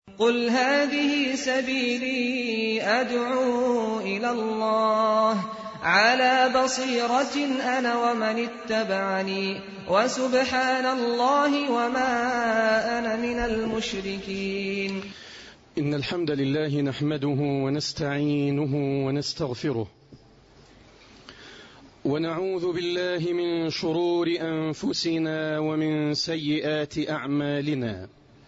قُلْ هَٰذِهِ سَبِيلِي أَدْعُو إِلَى اللَّهِ ۚ عَلَىٰ بَصِيرَةٍ أَنَا وَمَنِ اتَّبَعَنِي ۖ وَسُبْحَانَ اللَّهِ وَمَا أَنَا مِنَ الْمُشْرِكِينَ إن الحمد لله نحمده ونستعينه ونستغفره ونعوذ بالله من شرور أنفسنا ومن سيئات أعمالنا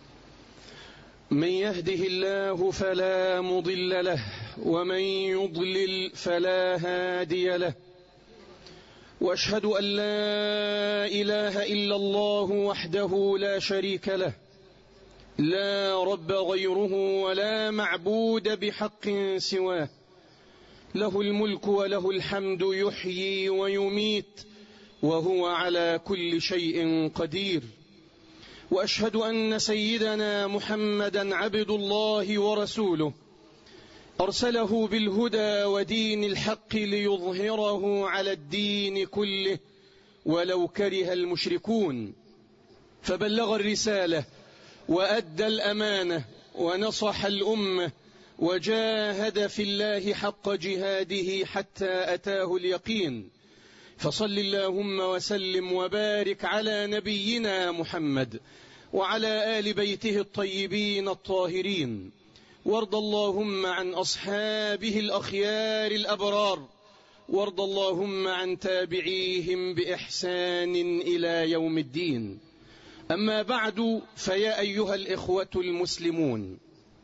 من يهده الله فلا مضل له ومن يضلل فلا هادي له واشهد ان لا اله الا الله وحده لا شريك له لا رب غيره ولا معبود بحق سواه له الملك وله الحمد يحيي ويميت وهو على كل شيء قدير واشهد ان سيدنا محمدا عبد الله ورسوله ارسله بالهدى ودين الحق ليظهره على الدين كله ولو كره المشركون فبلغ الرساله وادى الامانه ونصح الامه وجاهد في الله حق جهاده حتى اتاه اليقين فصل اللهم وسلم وبارك على نبينا محمد وعلى ال بيته الطيبين الطاهرين وارض اللهم عن اصحابه الاخيار الابرار وارض اللهم عن تابعيهم باحسان الى يوم الدين اما بعد فيا ايها الاخوه المسلمون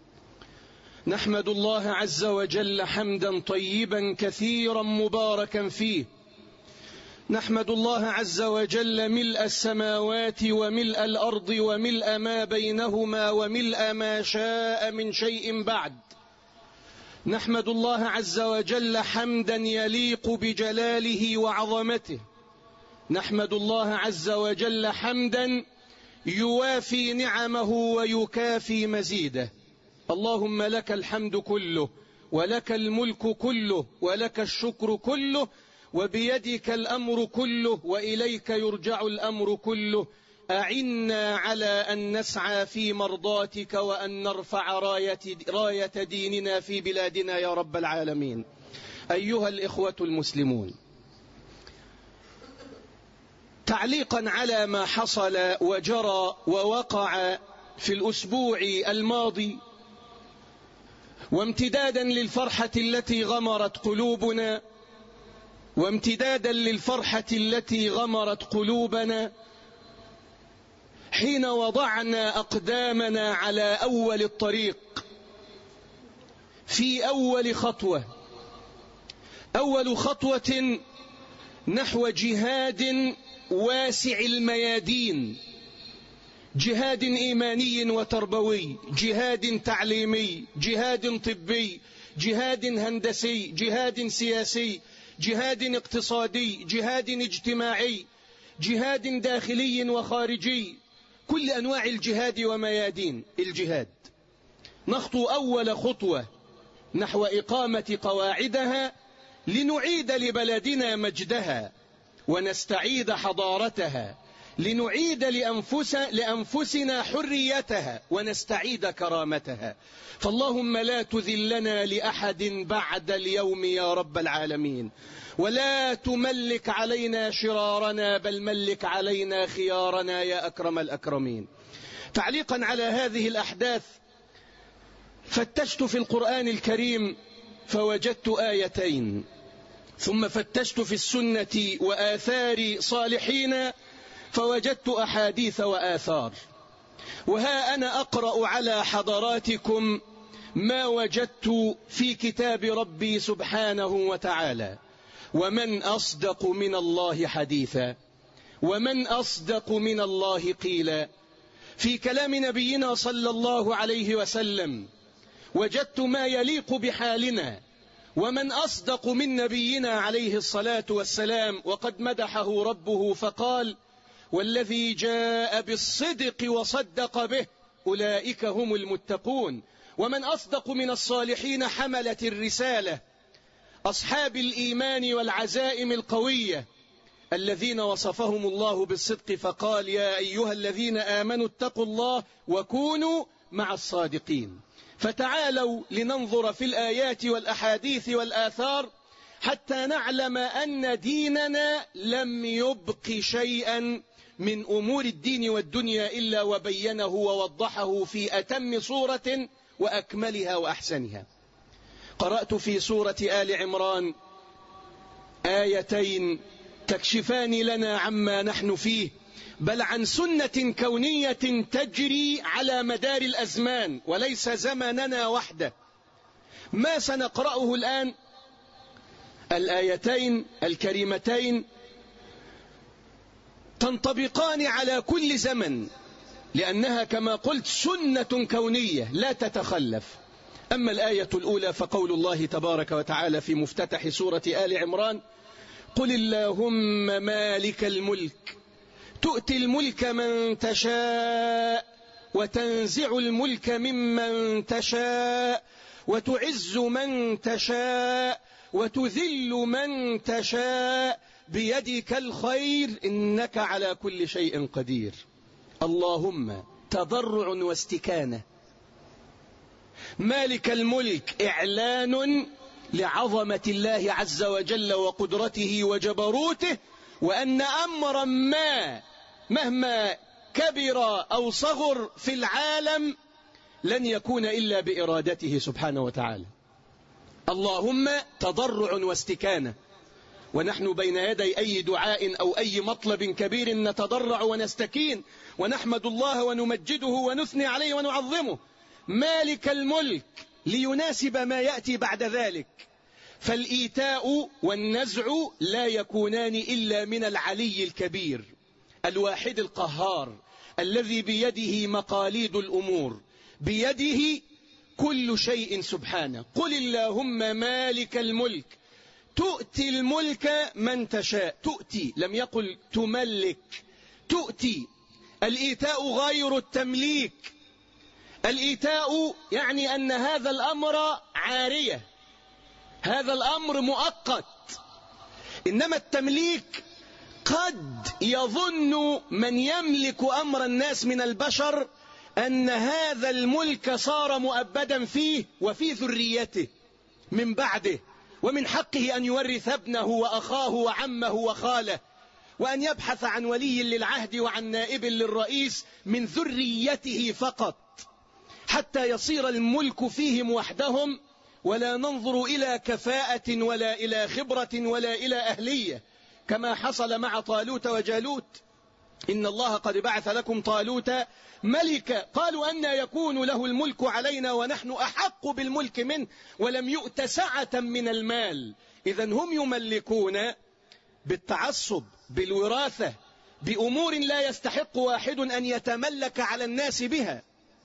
نحمد الله عز وجل حمدا طيبا كثيرا مباركا فيه نحمد الله عز وجل ملء السماوات وملء الارض وملء ما بينهما وملء ما شاء من شيء بعد نحمد الله عز وجل حمدا يليق بجلاله وعظمته نحمد الله عز وجل حمدا يوافي نعمه ويكافي مزيده اللهم لك الحمد كله ولك الملك كله ولك الشكر كله وبيدك الامر كله واليك يرجع الامر كله اعنا على ان نسعى في مرضاتك وان نرفع رايه رايه ديننا في بلادنا يا رب العالمين ايها الاخوه المسلمون تعليقا على ما حصل وجرى ووقع في الاسبوع الماضي وامتدادا للفرحه التي غمرت قلوبنا وامتدادا للفرحة التي غمرت قلوبنا حين وضعنا أقدامنا على أول الطريق في أول خطوة أول خطوة نحو جهاد واسع الميادين جهاد إيماني وتربوي جهاد تعليمي جهاد طبي جهاد هندسي جهاد سياسي جهاد اقتصادي جهاد اجتماعي جهاد داخلي وخارجي كل انواع الجهاد وميادين الجهاد نخطو اول خطوه نحو اقامه قواعدها لنعيد لبلدنا مجدها ونستعيد حضارتها لنعيد لأنفس لأنفسنا حريتها ونستعيد كرامتها فاللهم لا تذلنا لأحد بعد اليوم يا رب العالمين ولا تملك علينا شرارنا بل ملك علينا خيارنا يا أكرم الأكرمين تعليقا على هذه الأحداث فتشت في القرآن الكريم فوجدت آيتين ثم فتشت في السنة وآثار صالحين فوجدت أحاديث وآثار وها أنا أقرأ على حضراتكم ما وجدت في كتاب ربي سبحانه وتعالى ومن أصدق من الله حديثا ومن أصدق من الله قيلا في كلام نبينا صلى الله عليه وسلم وجدت ما يليق بحالنا ومن أصدق من نبينا عليه الصلاة والسلام وقد مدحه ربه فقال والذي جاء بالصدق وصدق به أولئك هم المتقون ومن أصدق من الصالحين حملة الرسالة أصحاب الإيمان والعزائم القوية الذين وصفهم الله بالصدق فقال يا أيها الذين آمنوا اتقوا الله وكونوا مع الصادقين فتعالوا لننظر في الآيات والأحاديث والآثار حتى نعلم أن ديننا لم يبق شيئا من أمور الدين والدنيا إلا وبينه ووضحه في أتم صورة وأكملها وأحسنها قرأت في سورة آل عمران آيتين تكشفان لنا عما نحن فيه بل عن سنة كونية تجري على مدار الأزمان وليس زمننا وحده ما سنقرأه الآن الآيتين الكريمتين تنطبقان على كل زمن لأنها كما قلت سنة كونية لا تتخلف أما الآية الأولى فقول الله تبارك وتعالى في مفتتح سورة آل عمران قل اللهم مالك الملك تؤتي الملك من تشاء وتنزع الملك ممن تشاء وتعز من تشاء وتذل من تشاء بيدك الخير إنك على كل شيء قدير اللهم تضرع واستكانة مالك الملك إعلان لعظمة الله عز وجل وقدرته وجبروته وأن أمرا ما مهما كبر أو صغر في العالم لن يكون إلا بإرادته سبحانه وتعالى اللهم تضرع واستكانة ونحن بين يدي أي دعاء أو أي مطلب كبير نتضرع ونستكين ونحمد الله ونمجده ونثني عليه ونعظمه مالك الملك ليناسب ما يأتي بعد ذلك فالإيتاء والنزع لا يكونان إلا من العلي الكبير الواحد القهار الذي بيده مقاليد الأمور بيده كل شيء سبحانه قل اللهم مالك الملك تؤتي الملك من تشاء تؤتي لم يقل تملك تؤتي الإيتاء غير التمليك الإيتاء يعني أن هذا الأمر عارية هذا الأمر مؤقت إنما التمليك قد يظن من يملك أمر الناس من البشر أن هذا الملك صار مؤبدا فيه وفي ذريته من بعده ومن حقه أن يورث ابنه وأخاه وعمه وخاله وأن يبحث عن ولي للعهد وعن نائب للرئيس من ذريته فقط حتى يصير الملك فيهم وحدهم ولا ننظر إلى كفاءة ولا إلى خبرة ولا إلى أهلية كما حصل مع طالوت وجالوت إن الله قد بعث لكم طالوت ملكا قالوا أن يكون له الملك علينا ونحن أحق بالملك منه ولم يؤت سعة من المال إذا هم يملكون بالتعصب بالوراثة بأمور لا يستحق واحد أن يتملك على الناس بها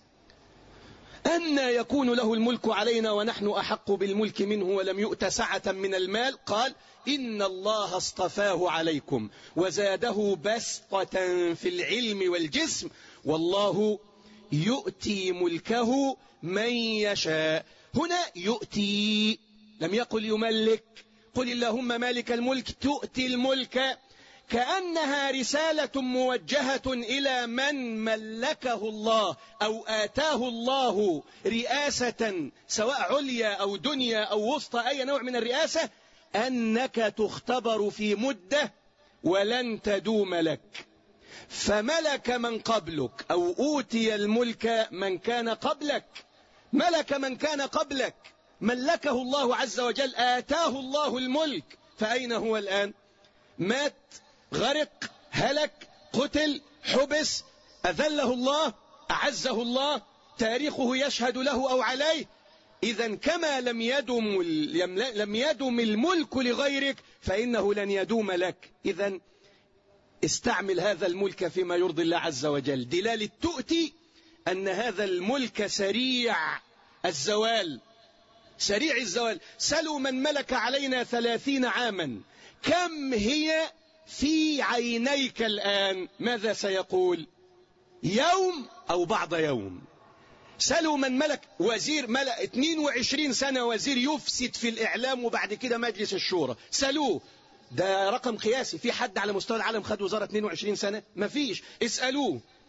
أن يكون له الملك علينا ونحن أحق بالملك منه ولم يؤت سعة من المال قال إن الله اصطفاه عليكم وزاده بسطة في العلم والجسم والله يؤتي ملكه من يشاء هنا يؤتي لم يقل يملك قل اللهم مالك الملك تؤتي الملك كأنها رسالة موجهة إلى من ملكه الله أو آتاه الله رئاسة سواء عليا أو دنيا أو وسطى أي نوع من الرئاسة أنك تختبر في مدة ولن تدوم لك فملك من قبلك أو أوتي الملك من كان قبلك ملك من كان قبلك ملكه الله عز وجل آتاه الله الملك فأين هو الآن مات غرق هلك قتل حبس أذله الله أعزه الله تاريخه يشهد له أو عليه إذا كما لم يدم لم يدم الملك لغيرك فإنه لن يدوم لك إذا استعمل هذا الملك فيما يرضي الله عز وجل دلالة تؤتي أن هذا الملك سريع الزوال سريع الزوال سلوا من ملك علينا ثلاثين عاما كم هي في عينيك الآن ماذا سيقول يوم أو بعض يوم سألوا من ملك وزير ملك 22 سنة وزير يفسد في الإعلام وبعد كده مجلس الشورى سألوه ده رقم قياسي في حد على مستوى العالم خد وزارة 22 سنة ما فيش اسألوه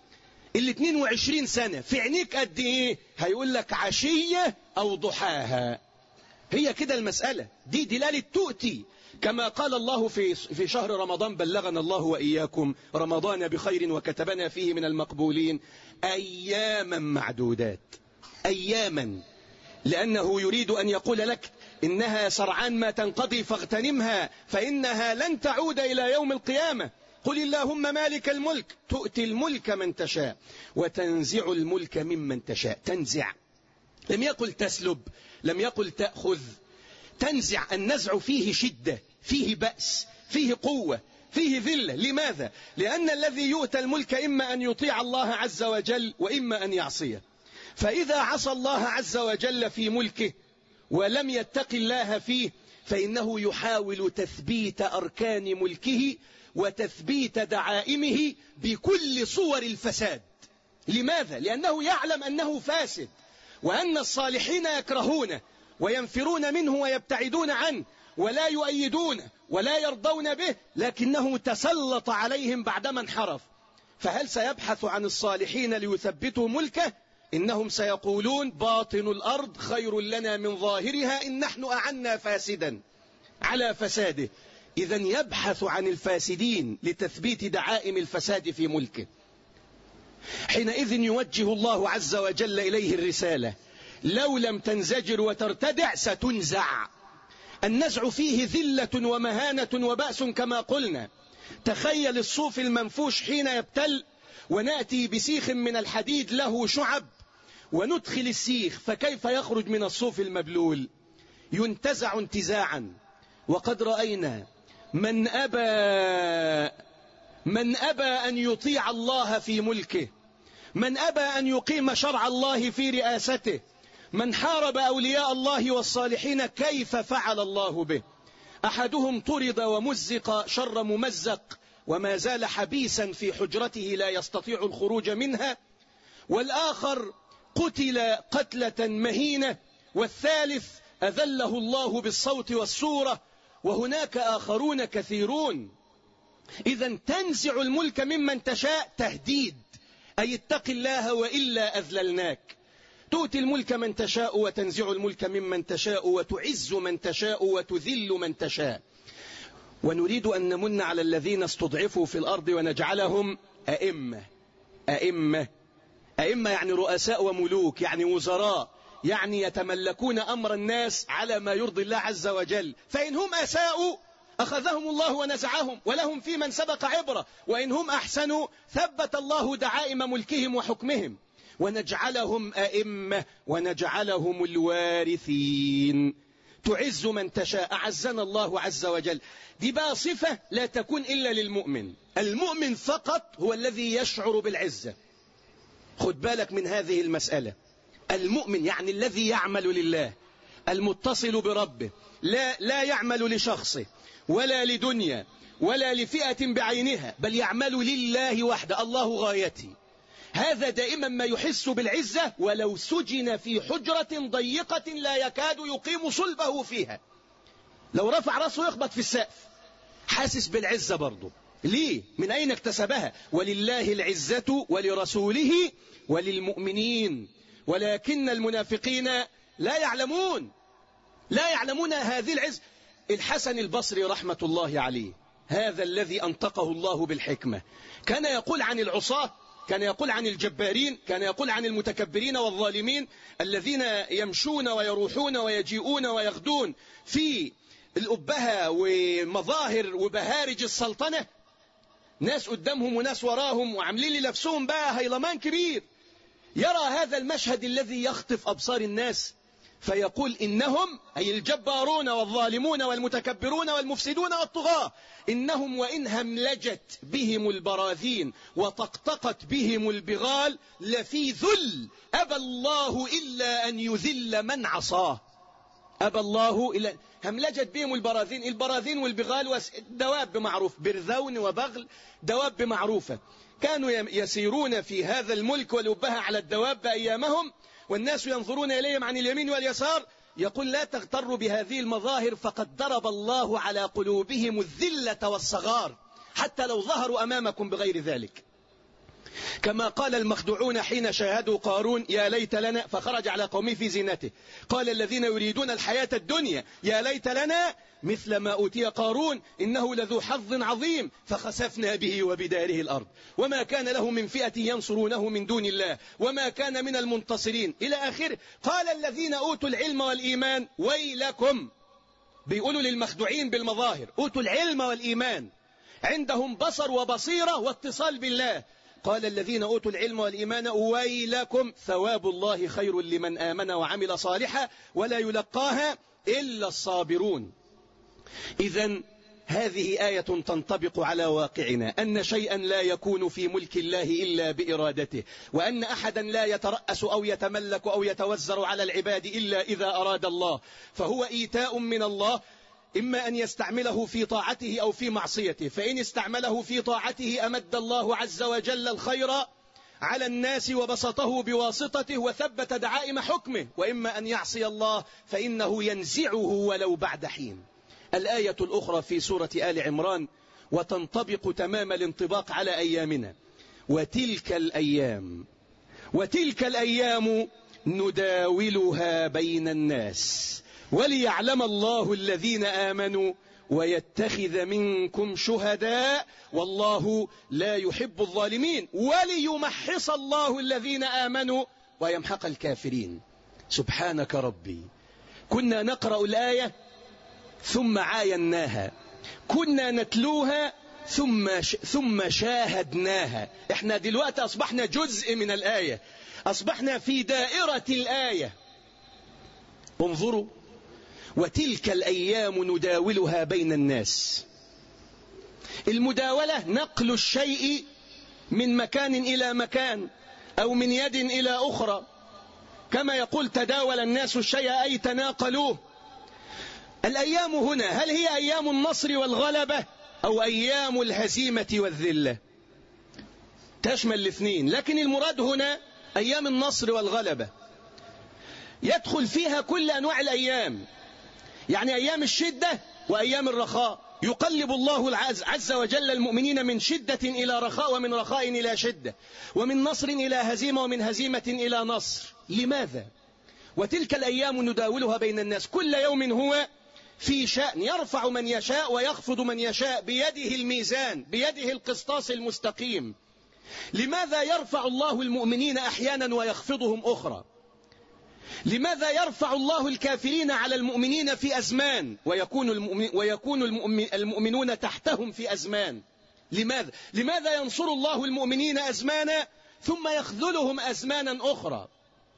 ال 22 سنة في عينيك قد ايه هيقول لك عشية او ضحاها هي كده المسألة دي دلالة تؤتي كما قال الله في في شهر رمضان بلغنا الله وإياكم رمضان بخير وكتبنا فيه من المقبولين أياما معدودات أياما لأنه يريد أن يقول لك إنها سرعان ما تنقضي فاغتنمها فإنها لن تعود إلى يوم القيامة قل اللهم مالك الملك تؤتي الملك من تشاء وتنزع الملك ممن تشاء تنزع لم يقل تسلب لم يقل تأخذ تنزع النزع فيه شدة فيه بأس فيه قوة فيه ذلة لماذا؟ لأن الذي يؤتى الملك إما أن يطيع الله عز وجل وإما أن يعصيه فإذا عصى الله عز وجل في ملكه ولم يتق الله فيه فإنه يحاول تثبيت أركان ملكه وتثبيت دعائمه بكل صور الفساد لماذا؟ لأنه يعلم أنه فاسد وأن الصالحين يكرهونه وينفرون منه ويبتعدون عنه ولا يؤيدونه ولا يرضون به لكنه تسلط عليهم بعدما انحرف فهل سيبحث عن الصالحين ليثبتوا ملكه إنهم سيقولون باطن الأرض خير لنا من ظاهرها إن نحن أعنا فاسدا على فساده إذا يبحث عن الفاسدين لتثبيت دعائم الفساد في ملكه حينئذ يوجه الله عز وجل إليه الرسالة لو لم تنزجر وترتدع ستنزع النزع فيه ذلة ومهانة وبأس كما قلنا تخيل الصوف المنفوش حين يبتل ونأتي بسيخ من الحديد له شعب وندخل السيخ فكيف يخرج من الصوف المبلول ينتزع انتزاعا وقد رأينا من أبى من أبى أن يطيع الله في ملكه من أبى أن يقيم شرع الله في رئاسته من حارب أولياء الله والصالحين كيف فعل الله به أحدهم طرد ومزق شر ممزق وما زال حبيسا في حجرته لا يستطيع الخروج منها والآخر قتل قتلة مهينة والثالث أذله الله بالصوت والصورة وهناك آخرون كثيرون إذا تنزع الملك ممن تشاء تهديد أي اتق الله وإلا أذللناك تؤتي الملك من تشاء وتنزع الملك ممن تشاء وتعز من تشاء وتذل من تشاء ونريد أن نمن على الذين استضعفوا في الأرض ونجعلهم أئمة أئمة أئمة يعني رؤساء وملوك يعني وزراء يعني يتملكون أمر الناس على ما يرضي الله عز وجل فإن هم أساءوا أخذهم الله ونزعهم ولهم في من سبق عبرة وإن هم أحسنوا ثبت الله دعائم ملكهم وحكمهم ونجعلهم أئمة ونجعلهم الوارثين تعز من تشاء أعزنا الله عز وجل دي بقى صفة لا تكون إلا للمؤمن المؤمن فقط هو الذي يشعر بالعزة خد بالك من هذه المسألة المؤمن يعني الذي يعمل لله المتصل بربه لا, لا يعمل لشخصه ولا لدنيا ولا لفئة بعينها بل يعمل لله وحده الله غايتي هذا دائما ما يحس بالعزة ولو سجن في حجرة ضيقة لا يكاد يقيم صلبه فيها لو رفع رأسه يخبط في السقف حاسس بالعزة برضه ليه من أين اكتسبها ولله العزة ولرسوله وللمؤمنين ولكن المنافقين لا يعلمون لا يعلمون هذه العزة الحسن البصري رحمة الله عليه هذا الذي أنطقه الله بالحكمة كان يقول عن العصاة كان يقول عن الجبارين كان يقول عن المتكبرين والظالمين الذين يمشون ويروحون ويجيئون ويغدون في الأبهة ومظاهر وبهارج السلطنة ناس قدامهم وناس وراهم وعاملين لنفسهم بقى هيلمان كبير يرى هذا المشهد الذي يخطف أبصار الناس فيقول إنهم أي الجبارون والظالمون والمتكبرون والمفسدون والطغاة إنهم وإن هملجت بهم البراذين وطقطقت بهم البغال لفي ذل أبى الله إلا أن يذل من عصاه أبى الله إلا هملجت بهم البراذين البراذين والبغال دواب معروف برذون وبغل دواب معروفة كانوا يسيرون في هذا الملك والأبهة على الدواب أيامهم والناس ينظرون إليهم عن اليمين واليسار يقول لا تغتروا بهذه المظاهر فقد ضرب الله على قلوبهم الذلة والصغار حتى لو ظهروا أمامكم بغير ذلك كما قال المخدوعون حين شاهدوا قارون يا ليت لنا فخرج على قومه في زينته قال الذين يريدون الحياة الدنيا يا ليت لنا مثل ما أوتي قارون إنه لذو حظ عظيم فخسفنا به وبداره الأرض وما كان له من فئة ينصرونه من دون الله وما كان من المنتصرين إلى آخر قال الذين أوتوا العلم والإيمان ويلكم بيقولوا للمخدوعين بالمظاهر أوتوا العلم والإيمان عندهم بصر وبصيرة واتصال بالله قال الذين أوتوا العلم والإيمان ويلكم ثواب الله خير لمن آمن وعمل صالحا ولا يلقاها إلا الصابرون إذا هذه آية تنطبق على واقعنا أن شيئا لا يكون في ملك الله إلا بإرادته وأن أحدا لا يترأس أو يتملك أو يتوزر على العباد إلا إذا أراد الله فهو إيتاء من الله إما أن يستعمله في طاعته أو في معصيته فإن استعمله في طاعته أمد الله عز وجل الخير على الناس وبسطه بواسطته وثبت دعائم حكمه وإما أن يعصي الله فإنه ينزعه ولو بعد حين الآية الأخرى في سورة آل عمران وتنطبق تمام الانطباق على أيامنا وتلك الأيام وتلك الأيام نداولها بين الناس وليعلم الله الذين آمنوا ويتخذ منكم شهداء والله لا يحب الظالمين وليمحص الله الذين آمنوا ويمحق الكافرين سبحانك ربي كنا نقرأ الآية ثم عايناها كنا نتلوها ثم ثم شاهدناها احنا دلوقتي اصبحنا جزء من الآية اصبحنا في دائرة الآية انظروا وتلك الأيام نداولها بين الناس المداولة نقل الشيء من مكان إلى مكان أو من يد إلى أخرى كما يقول تداول الناس الشيء أي تناقلوه الأيام هنا هل هي أيام النصر والغلبة أو أيام الهزيمة والذلة تشمل الاثنين لكن المراد هنا أيام النصر والغلبة يدخل فيها كل أنواع الأيام يعني أيام الشدة وأيام الرخاء يقلب الله العز عز وجل المؤمنين من شدة إلى رخاء ومن رخاء إلى شدة ومن نصر إلى هزيمة ومن هزيمة إلى نصر لماذا؟ وتلك الأيام نداولها بين الناس كل يوم هو في شأن يرفع من يشاء ويخفض من يشاء بيده الميزان بيده القسطاس المستقيم لماذا يرفع الله المؤمنين أحيانا ويخفضهم أخرى لماذا يرفع الله الكافرين على المؤمنين في أزمان ويكون, المؤمن ويكون المؤمنون تحتهم في أزمان لماذا لماذا ينصر الله المؤمنين أزمانا ثم يخذلهم أزمانا أخرى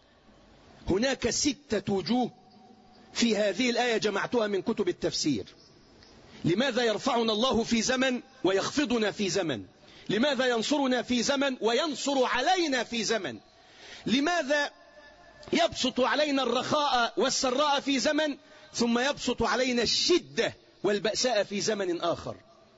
هناك ستة وجوه في هذه الآية جمعتها من كتب التفسير لماذا يرفعنا الله في زمن ويخفضنا في زمن لماذا ينصرنا في زمن وينصر علينا في زمن لماذا يبسط علينا الرخاء والسراء في زمن ثم يبسط علينا الشدة والبأساء في زمن آخر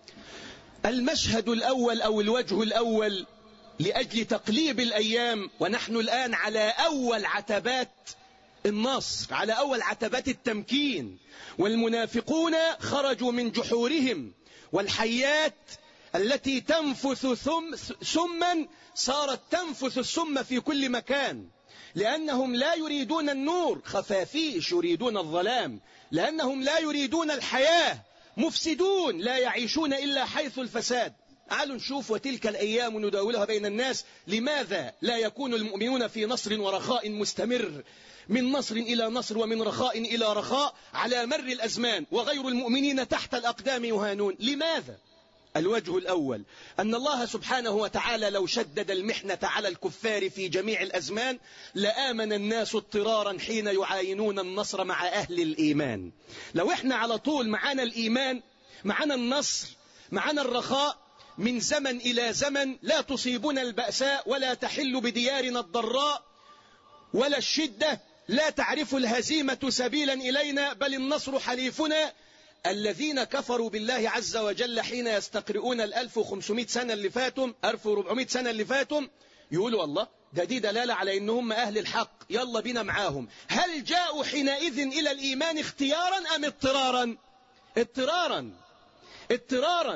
المشهد الأول أو الوجه الأول لأجل تقليب الأيام ونحن الآن على أول عتبات النصر على أول عتبات التمكين والمنافقون خرجوا من جحورهم والحيات التي تنفث ثم سما صارت تنفث السم في كل مكان لأنهم لا يريدون النور خفافيش يريدون الظلام لأنهم لا يريدون الحياة مفسدون لا يعيشون إلا حيث الفساد تعالوا نشوف وتلك الأيام نداولها بين الناس لماذا لا يكون المؤمنون في نصر ورخاء مستمر من نصر إلى نصر ومن رخاء إلى رخاء على مر الأزمان وغير المؤمنين تحت الأقدام يهانون لماذا؟ الوجه الأول أن الله سبحانه وتعالى لو شدد المحنة على الكفار في جميع الأزمان لآمن الناس اضطرارا حين يعاينون النصر مع أهل الإيمان لو احنا على طول معانا الإيمان معانا النصر معانا الرخاء من زمن إلى زمن لا تصيبنا البأساء ولا تحل بديارنا الضراء ولا الشدة لا تعرف الهزيمة سبيلا إلينا بل النصر حليفنا الذين كفروا بالله عز وجل حين يستقرؤون الألف وخمسمائة سنة اللي فاتم ألف وربعمائة سنة اللي فاتم يقولوا الله ده دي دلالة على إنهم أهل الحق يلا بنا معاهم هل جاءوا حينئذ إلى الإيمان اختيارا أم اضطرارا اضطرارا اضطرارا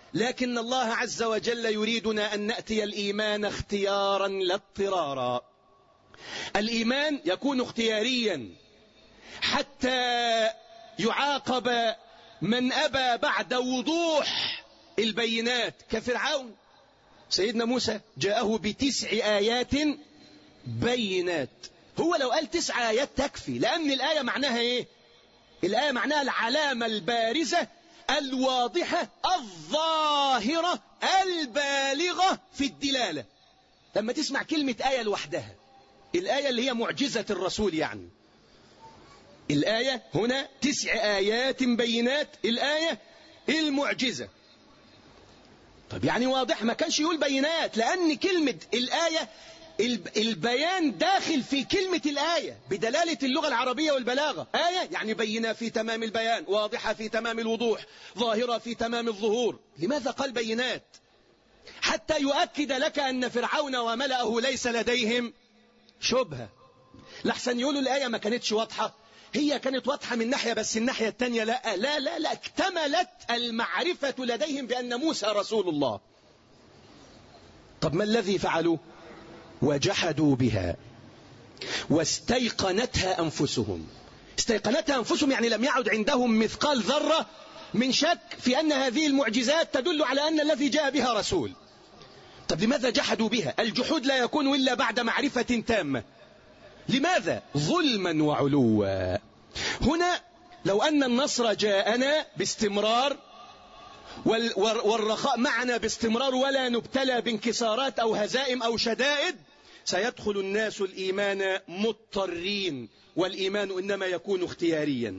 لكن الله عز وجل يريدنا أن نأتي الإيمان اختيارا لا اضطرارا الإيمان يكون اختياريا حتى يعاقب من أبى بعد وضوح البينات كفرعون سيدنا موسى جاءه بتسع آيات بينات هو لو قال تسع آيات تكفي لأن الآية معناها إيه الآية معناها العلامة البارزة الواضحة الظاهرة البالغة في الدلالة لما تسمع كلمة آية لوحدها الآية اللي هي معجزة الرسول يعني الآية هنا تسع آيات بينات الآية المعجزة طب يعني واضح ما كانش يقول بينات لأن كلمة الآية البيان داخل في كلمة الآية بدلالة اللغة العربية والبلاغة آية يعني بينة في تمام البيان واضحة في تمام الوضوح ظاهرة في تمام الظهور لماذا قال بينات حتى يؤكد لك أن فرعون وملأه ليس لديهم شبهة لحسن يقولوا الآية ما كانتش واضحة هي كانت واضحة من ناحية بس الناحية التانية لا لا لا لا اكتملت المعرفة لديهم بأن موسى رسول الله طب ما الذي فعلوه وجحدوا بها واستيقنتها أنفسهم استيقنتها أنفسهم يعني لم يعد عندهم مثقال ذرة من شك في أن هذه المعجزات تدل على أن الذي جاء بها رسول طب لماذا جحدوا بها الجحود لا يكون إلا بعد معرفة تامة لماذا ظلما وعلوا هنا لو أن النصر جاءنا باستمرار والرخاء معنا باستمرار ولا نبتلى بانكسارات أو هزائم أو شدائد سيدخل الناس الإيمان مضطرين والإيمان إنما يكون اختياريا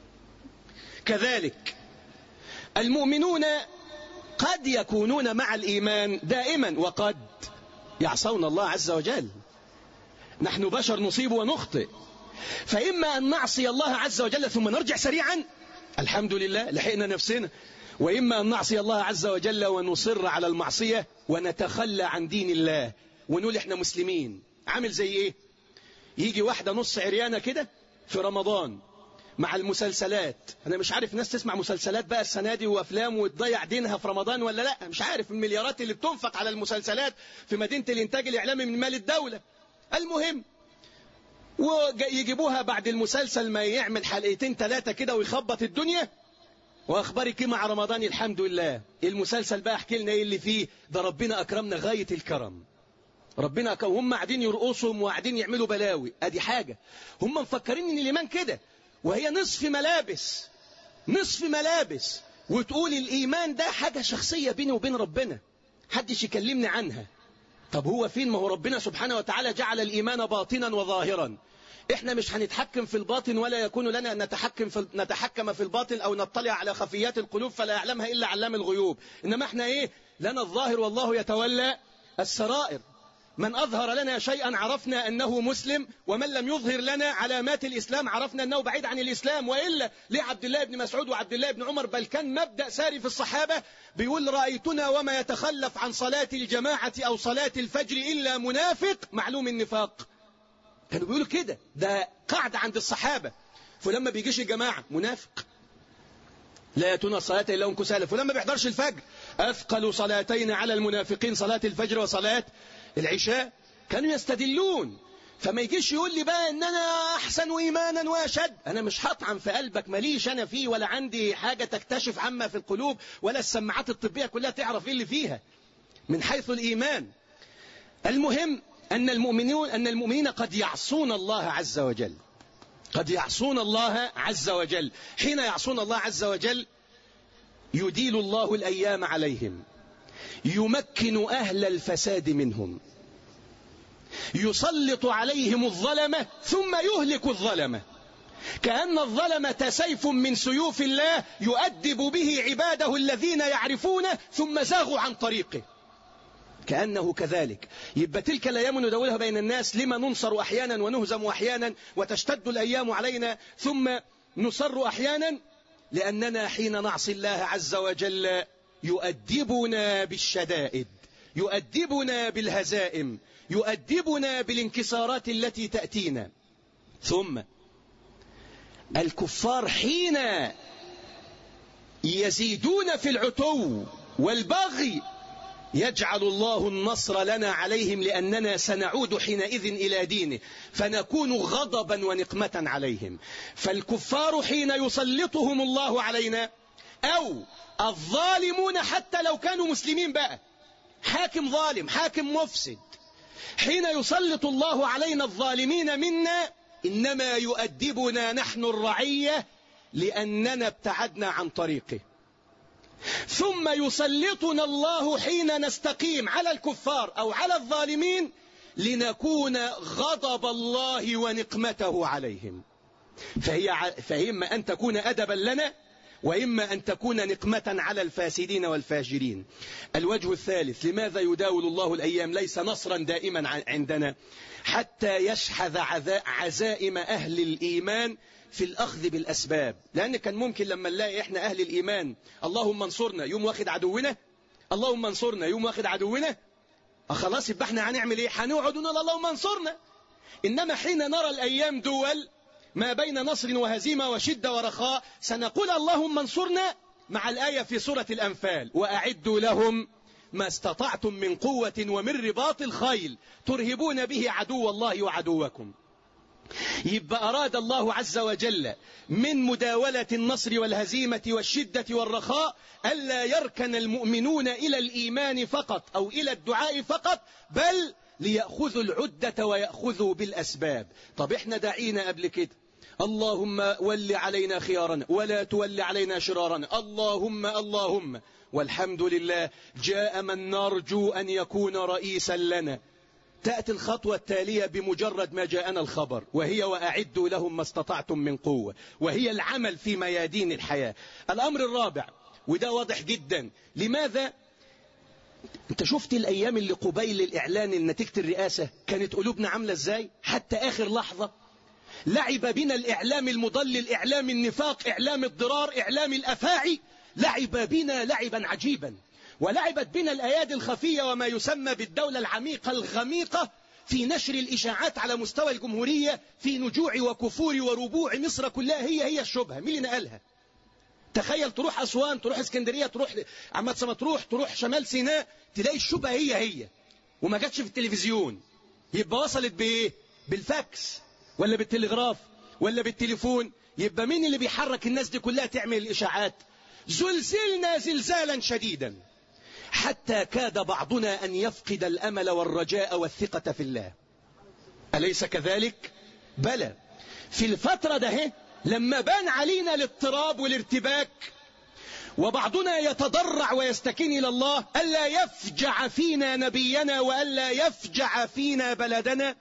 كذلك المؤمنون قد يكونون مع الإيمان دائما وقد يعصون الله عز وجل نحن بشر نصيب ونخطئ فإما أن نعصي الله عز وجل ثم نرجع سريعا الحمد لله لحقنا نفسنا وإما أن نعصي الله عز وجل ونصر على المعصية ونتخلى عن دين الله ونقول احنا مسلمين عامل زي ايه يجي واحدة نص عريانة كده في رمضان مع المسلسلات انا مش عارف ناس تسمع مسلسلات بقى السنة دي وافلام وتضيع دينها في رمضان ولا لا مش عارف المليارات اللي بتنفق على المسلسلات في مدينة الانتاج الاعلامي من مال الدولة المهم ويجيبوها بعد المسلسل ما يعمل حلقتين ثلاثة كده ويخبط الدنيا واخبارك مع رمضان الحمد لله المسلسل بقى احكي لنا ايه اللي فيه ده ربنا اكرمنا غاية الكرم ربنا أكرم هم قاعدين يرقصهم وقاعدين يعملوا بلاوي ادي حاجة هم مفكرين ان الايمان كده وهي نصف ملابس نصف ملابس وتقول الايمان ده حاجة شخصية بيني وبين ربنا حدش يكلمني عنها طب هو فين ما هو ربنا سبحانه وتعالى جعل الإيمان باطنا وظاهرا احنا مش هنتحكم في الباطن ولا يكون لنا أن نتحكم في نتحكم في الباطن أو نطلع على خفيات القلوب فلا يعلمها إلا علام الغيوب إنما احنا إيه لنا الظاهر والله يتولى السرائر من أظهر لنا شيئا عرفنا أنه مسلم ومن لم يظهر لنا علامات الإسلام عرفنا أنه بعيد عن الإسلام وإلا لعبد الله بن مسعود وعبد الله بن عمر بل كان مبدأ ساري في الصحابة بيقول رأيتنا وما يتخلف عن صلاة الجماعة أو صلاة الفجر إلا منافق معلوم النفاق كانوا بيقولوا كده ده قاعدة عند الصحابة فلما بيجيش الجماعة منافق لا يأتون الصلاة إلا هم كسالى فلما بيحضرش الفجر أثقل صلاتين على المنافقين صلاة الفجر وصلاة العشاء كانوا يستدلون فما يجيش يقول لي بقى ان انا احسن ايمانا واشد انا مش هطعن في قلبك ماليش انا فيه ولا عندي حاجة تكتشف عما في القلوب ولا السماعات الطبية كلها تعرف ايه اللي فيها من حيث الايمان المهم ان المؤمنون ان المؤمنين قد يعصون الله عز وجل قد يعصون الله عز وجل حين يعصون الله عز وجل يديل الله الايام عليهم يمكن أهل الفساد منهم يسلط عليهم الظلمة ثم يهلك الظلمة كأن الظلمة سيف من سيوف الله يؤدب به عباده الذين يعرفونه ثم زاغوا عن طريقه كأنه كذلك يبقى تلك الأيام ندولها بين الناس لما ننصر أحيانا ونهزم أحيانا وتشتد الأيام علينا ثم نصر أحيانا لأننا حين نعصي الله عز وجل يؤدبنا بالشدائد يؤدبنا بالهزائم يؤدبنا بالانكسارات التي تأتينا ثم الكفار حين يزيدون في العتو والبغي يجعل الله النصر لنا عليهم لأننا سنعود حينئذ إلى دينه فنكون غضبا ونقمة عليهم فالكفار حين يسلطهم الله علينا أو الظالمون حتى لو كانوا مسلمين بقى حاكم ظالم حاكم مفسد حين يسلط الله علينا الظالمين منا إنما يؤدبنا نحن الرعية لأننا ابتعدنا عن طريقه ثم يسلطنا الله حين نستقيم على الكفار أو على الظالمين لنكون غضب الله ونقمته عليهم فهي, فهي إما أن تكون أدبا لنا وإما أن تكون نقمة على الفاسدين والفاجرين الوجه الثالث لماذا يداول الله الأيام ليس نصرا دائما عندنا حتى يشحذ عزائم أهل الإيمان في الأخذ بالأسباب لأن كان ممكن لما نلاقي إحنا أهل الإيمان اللهم انصرنا يوم واخد عدونا اللهم انصرنا يوم واخد عدونا خلاص يبقى احنا هنعمل ايه هنقعد نقول اللهم انصرنا إنما حين نرى الأيام دول ما بين نصر وهزيمة وشدة ورخاء سنقول اللهم انصرنا مع الآية في سورة الأنفال وأعدوا لهم ما استطعتم من قوة ومن رباط الخيل ترهبون به عدو الله وعدوكم يبقى أراد الله عز وجل من مداولة النصر والهزيمة والشدة والرخاء ألا يركن المؤمنون إلى الإيمان فقط أو إلى الدعاء فقط بل ليأخذوا العدة ويأخذوا بالأسباب طب احنا دعينا قبل كده اللهم ول علينا خيارنا ولا تول علينا شرارنا اللهم اللهم والحمد لله جاء من نرجو أن يكون رئيسا لنا تأتي الخطوة التالية بمجرد ما جاءنا الخبر وهي وأعدوا لهم ما استطعتم من قوة وهي العمل في ميادين الحياة الأمر الرابع وده واضح جدا لماذا انت شفت الايام اللي قبيل الاعلان نتيجة الرئاسة كانت قلوبنا عاملة ازاي حتى اخر لحظة لعب بنا الاعلام المضلل اعلام النفاق اعلام الضرار اعلام الافاعي لعب بنا لعبا عجيبا ولعبت بنا الأيادي الخفية وما يسمى بالدولة العميقة الغميقة في نشر الإشاعات على مستوى الجمهورية في نجوع وكفور وربوع مصر كلها هي هي الشبهة مين اللي نقلها تخيل تروح أسوان تروح اسكندرية تروح عماد سما تروح تروح شمال سيناء تلاقي الشبهة هي هي وما جاتش في التلفزيون يبقى وصلت بإيه بالفاكس ولا بالتلغراف ولا بالتليفون يبقى مين اللي بيحرك الناس دي كلها تعمل الإشاعات زلزلنا زلزالا شديدا حتى كاد بعضنا أن يفقد الأمل والرجاء والثقة في الله أليس كذلك؟ بلى في الفترة ده لما بان علينا الاضطراب والارتباك وبعضنا يتضرع ويستكين إلى الله ألا يفجع فينا نبينا وألا يفجع فينا بلدنا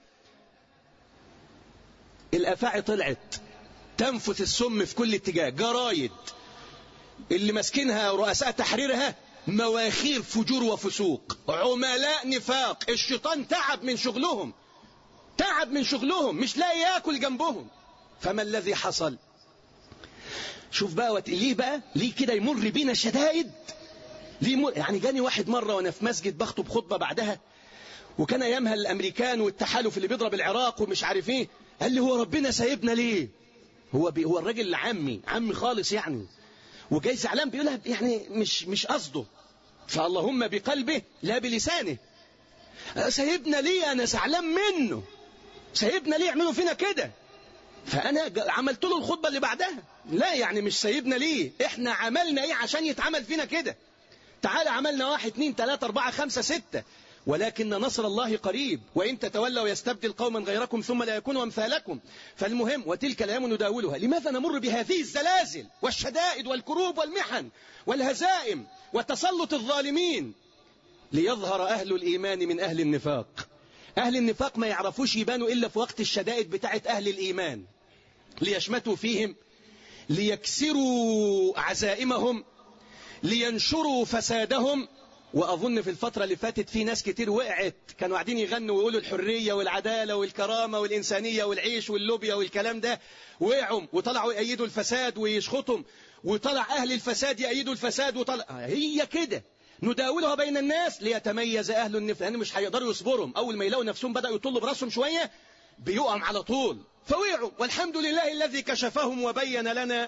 الأفاعي طلعت تنفث السم في كل اتجاه جرايد اللي ماسكينها رؤساء تحريرها مواخير فجور وفسوق عملاء نفاق الشيطان تعب من شغلهم تعب من شغلهم مش لاقي ياكل جنبهم فما الذي حصل شوف بقى وت... ليه بقى ليه كده يمر بينا شدائد ليه مر... يعني جاني واحد مرة وانا في مسجد بخطب خطبة بعدها وكان ايامها الامريكان والتحالف اللي بيضرب العراق ومش عارف ايه قال لي هو ربنا سايبنا ليه هو بي... هو الراجل عمي عمي خالص يعني وجاي زعلان بيقولها يعني مش مش قصده فاللهم بقلبه لا بلسانه سيبنا ليه انا زعلان منه سيبنا ليه يعملوا فينا كده فانا عملت له الخطبه اللي بعدها لا يعني مش سيبنا ليه احنا عملنا ايه عشان يتعمل فينا كده تعالى عملنا واحد اتنين تلاتة اربعة خمسة ستة ولكن نصر الله قريب وإن تتولوا يستبدل قوما غيركم ثم لا يكونوا أمثالكم فالمهم وتلك الأيام نداولها لماذا نمر بهذه الزلازل والشدائد والكروب والمحن والهزائم وتسلط الظالمين ليظهر أهل الإيمان من أهل النفاق أهل النفاق ما يعرفوش يبانوا إلا في وقت الشدائد بتاعت أهل الإيمان ليشمتوا فيهم ليكسروا عزائمهم لينشروا فسادهم وأظن في الفترة اللي فاتت في ناس كتير وقعت كانوا قاعدين يغنوا ويقولوا الحرية والعدالة والكرامة والإنسانية والعيش واللوبيا والكلام ده وقعوا وطلعوا يأيدوا الفساد ويشخطهم وطلع أهل الفساد يأيدوا الفساد وطلع هي كده نداولها بين الناس ليتميز أهل النفاق لأن مش هيقدروا يصبرهم أول ما يلاقوا نفسهم بدأوا يطلوا براسهم شوية بيقعوا على طول فوقعوا والحمد لله الذي كشفهم وبين لنا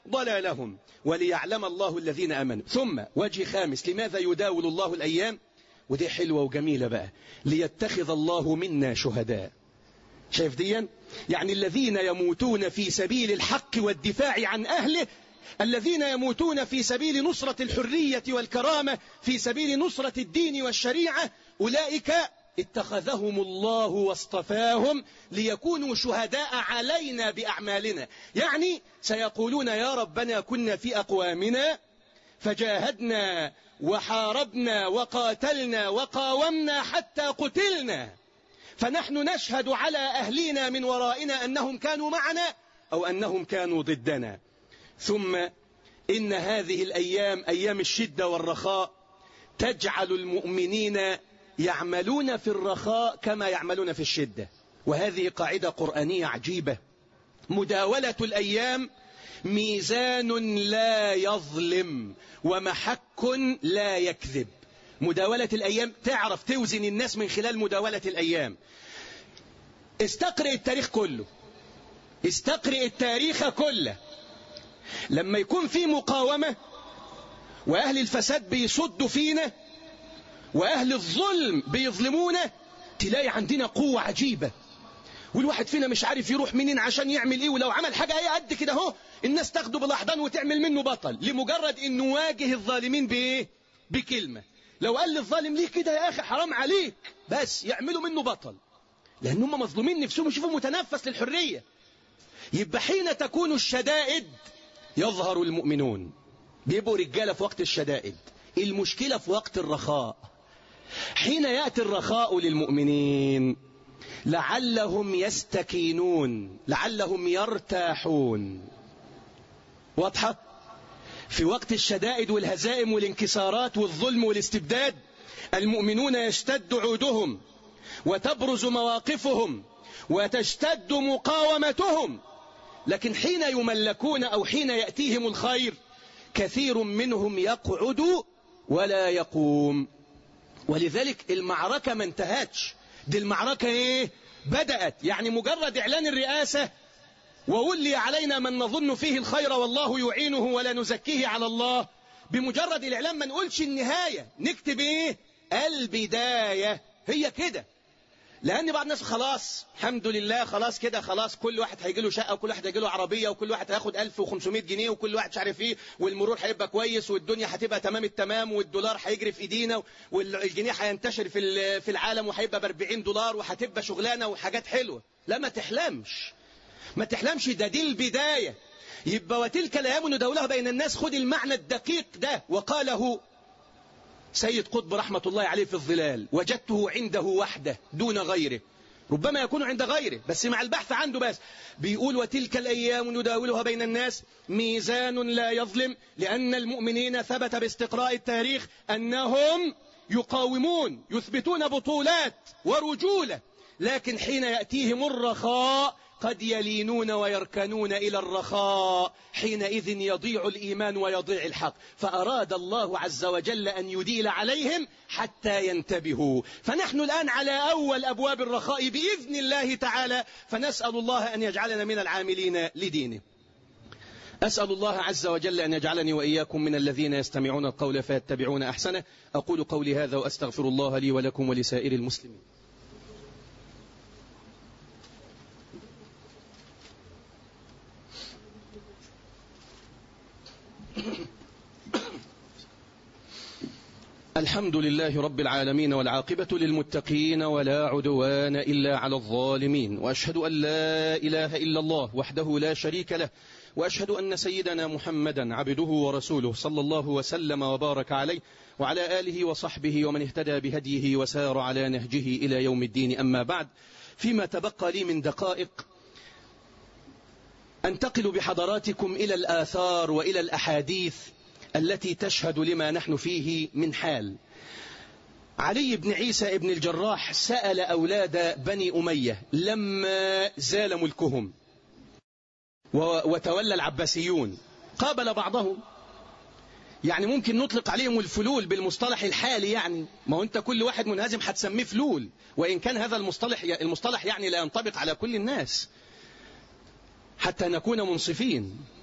ضلالهم وليعلم الله الذين أمنوا ثم وجه خامس لماذا يداول الله الأيام ودي حلوة وجميلة بقى ليتخذ الله منا شهداء شايف ديا يعني الذين يموتون في سبيل الحق والدفاع عن أهله الذين يموتون في سبيل نصرة الحرية والكرامة في سبيل نصرة الدين والشريعة أولئك اتخذهم الله واصطفاهم ليكونوا شهداء علينا بأعمالنا يعني سيقولون يا ربنا كنا في أقوامنا فجاهدنا وحاربنا وقاتلنا وقاومنا حتى قتلنا فنحن نشهد على أهلنا من ورائنا أنهم كانوا معنا أو أنهم كانوا ضدنا ثم إن هذه الأيام أيام الشدة والرخاء تجعل المؤمنين يعملون في الرخاء كما يعملون في الشدة وهذه قاعدة قرآنية عجيبة مداولة الأيام ميزان لا يظلم ومحك لا يكذب مداولة الأيام تعرف توزن الناس من خلال مداولة الأيام استقرئ التاريخ كله استقرئ التاريخ كله لما يكون في مقاومة وأهل الفساد بيصدوا فينا وأهل الظلم بيظلمونا تلاقي عندنا قوة عجيبة والواحد فينا مش عارف يروح منين عشان يعمل ايه ولو عمل حاجة ايه قد كده اهو الناس تاخده بالاحضان وتعمل منه بطل لمجرد انه واجه الظالمين بايه بكلمة لو قال للظالم ليه كده يا اخي حرام عليك بس يعملوا منه بطل لان هم مظلومين نفسهم يشوفوا متنفس للحرية يبقى حين تكون الشدائد يظهر المؤمنون بيبقوا رجالة في وقت الشدائد المشكلة في وقت الرخاء حين يأتي الرخاء للمؤمنين لعلهم يستكينون لعلهم يرتاحون واضحة في وقت الشدائد والهزائم والانكسارات والظلم والاستبداد المؤمنون يشتد عودهم وتبرز مواقفهم وتشتد مقاومتهم لكن حين يملكون أو حين يأتيهم الخير كثير منهم يقعد ولا يقوم ولذلك المعركة ما انتهتش دي المعركة ايه بدأت يعني مجرد اعلان الرئاسة وولي علينا من نظن فيه الخير والله يعينه ولا نزكيه على الله بمجرد الاعلان ما نقولش النهاية نكتب ايه البداية هي كده لان بعض الناس خلاص الحمد لله خلاص كده خلاص كل واحد هيجي له شقه وكل واحد هيجي له عربيه وكل واحد هياخد 1500 جنيه وكل واحد مش عارف ايه والمرور هيبقى كويس والدنيا هتبقى تمام التمام والدولار هيجري في ايدينا والجنيه هينتشر في في العالم وهيبقى ب 40 دولار وهتبقى شغلانه وحاجات حلوه لا ما تحلمش ما تحلمش ده دي البدايه يبقى وتلك الايام نداولها بين الناس خد المعنى الدقيق ده وقاله سيد قطب رحمة الله عليه في الظلال وجدته عنده وحده دون غيره ربما يكون عند غيره بس مع البحث عنده بس بيقول وتلك الأيام نداولها بين الناس ميزان لا يظلم لأن المؤمنين ثبت باستقراء التاريخ أنهم يقاومون يثبتون بطولات ورجولة لكن حين يأتيهم الرخاء قد يلينون ويركنون إلى الرخاء حينئذ يضيع الإيمان ويضيع الحق فأراد الله عز وجل أن يديل عليهم حتى ينتبهوا فنحن الآن على أول أبواب الرخاء بإذن الله تعالى فنسأل الله أن يجعلنا من العاملين لدينه أسأل الله عز وجل أن يجعلني وإياكم من الذين يستمعون القول فيتبعون أحسنه أقول قولي هذا وأستغفر الله لي ولكم ولسائر المسلمين الحمد لله رب العالمين والعاقبة للمتقين ولا عدوان إلا على الظالمين وأشهد أن لا إله إلا الله وحده لا شريك له وأشهد أن سيدنا محمدا عبده ورسوله صلى الله وسلم وبارك عليه وعلى آله وصحبه ومن اهتدى بهديه وسار على نهجه إلى يوم الدين أما بعد فيما تبقى لي من دقائق أنتقل بحضراتكم إلى الآثار وإلى الأحاديث التي تشهد لما نحن فيه من حال علي بن عيسى ابن الجراح سأل أولاد بني أمية لما زال ملكهم وتولى العباسيون قابل بعضهم يعني ممكن نطلق عليهم الفلول بالمصطلح الحالي يعني ما هو انت كل واحد منهزم هتسميه فلول وإن كان هذا المصطلح المصطلح يعني لا ينطبق على كل الناس حتى نكون منصفين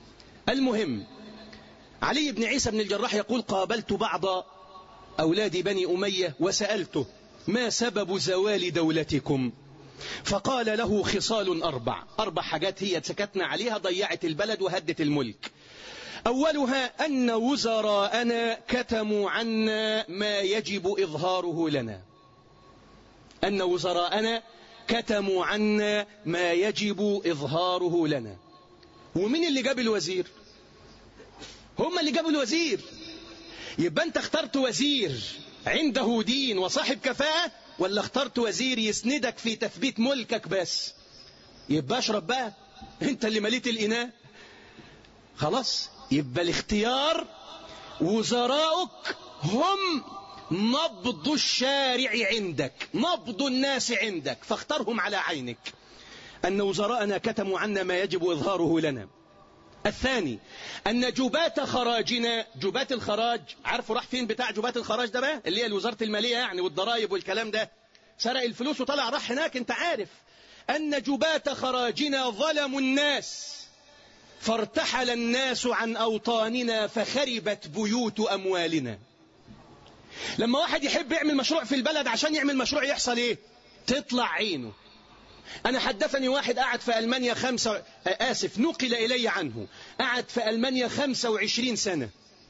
المهم علي بن عيسى بن الجراح يقول قابلت بعض أولاد بني أمية وسألته ما سبب زوال دولتكم فقال له خصال أربع أربع حاجات هي سكتنا عليها ضيعت البلد وهدت الملك أولها أن وزراءنا كتموا عنا ما يجب إظهاره لنا أن وزراءنا كتموا عنا ما يجب إظهاره لنا ومين اللي جاب الوزير هم اللي جابوا الوزير يبقى أنت اخترت وزير عنده دين وصاحب كفاءة ولا اخترت وزير يسندك في تثبيت ملكك بس يبقى اشرب بقى انت اللي مليت الإناء خلاص يبقى الاختيار وزراؤك هم نبض الشارع عندك نبض الناس عندك فاخترهم على عينك أن وزراءنا كتموا عنا ما يجب إظهاره لنا الثاني أن جبات خراجنا جبات الخراج عارفوا راح فين بتاع جبات الخراج ده بقى اللي هي وزارة المالية يعني والضرائب والكلام ده سرق الفلوس وطلع راح هناك انت عارف أن جبات خراجنا ظلموا الناس فارتحل الناس عن أوطاننا فخربت بيوت أموالنا لما واحد يحب يعمل مشروع في البلد عشان يعمل مشروع يحصل ايه تطلع عينه أنا حدثني واحد قعد في ألمانيا خمسة آسف نقل إلي عنه قعد في ألمانيا خمسة وعشرين سنة